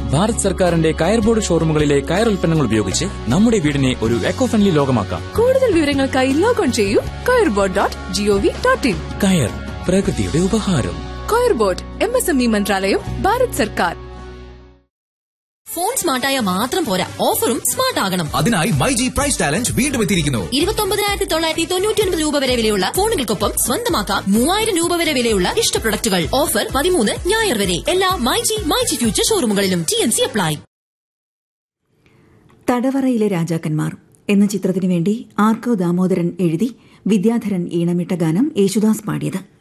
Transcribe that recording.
ഭാരത് സർക്കാരിന്റെ കയർ ബോർഡ് ഷോറൂമുകളിലെ കയർ ഉൽപ്പന്നങ്ങൾ ഉപയോഗിച്ച് നമ്മുടെ വീടിനെ ഒരു എക്കോ ഫ്രണ്ട്ലി ലോകമാക്കാം കൂടുതൽ വിവരങ്ങൾക്കായി ലോഗോൺ ചെയ്യൂ coir board dot G O V dot in കയർ പ്രകൃതിയുടെ ഉപഹാരം coir board M S M E മന്ത്രാലയം ഭാരത് സർക്കാർ ഫോൺ സ്മാർട്ടായ മാത്രം പോരാ ഓഫറും സ്മാർട്ട് ആകണം അതിനായി മൈ ജി പ്രൈസ് ചാലഞ്ച് വീണ്ടും എത്തിയിരിക്കുന്നു ഇരുപത്തൊമ്പതിനായിരത്തി തൊള്ളായിരത്തി തൊണ്ണൂറ്റി ഒൻപത് രൂപ വരെ വിലയുള്ള ഫോണുകൾക്കൊപ്പം സ്വന്തമാക്കാം മൂവായിരം രൂപ വരെ വിലയുള്ള ഇഷ്ട പ്രൊഡക്റ്റുകൾ ഓഫർ പതിമൂന്ന് ഞായർ വരെ എല്ലാ മൈജി മൈജി ഫ്യൂച്ചർ ഷോറൂമുകളിലും ടി എൻ സി അപ്ലൈ തടവറയിലെ രാജാക്കന്മാർ എന്ന ചിത്രത്തിനു വേണ്ടി ആർക്കോ ദാമോദരൻ എഴുതി വിദ്യാധരൻ ഈണമിട്ട ഗാനം യേശുദാസ് പാടിയത്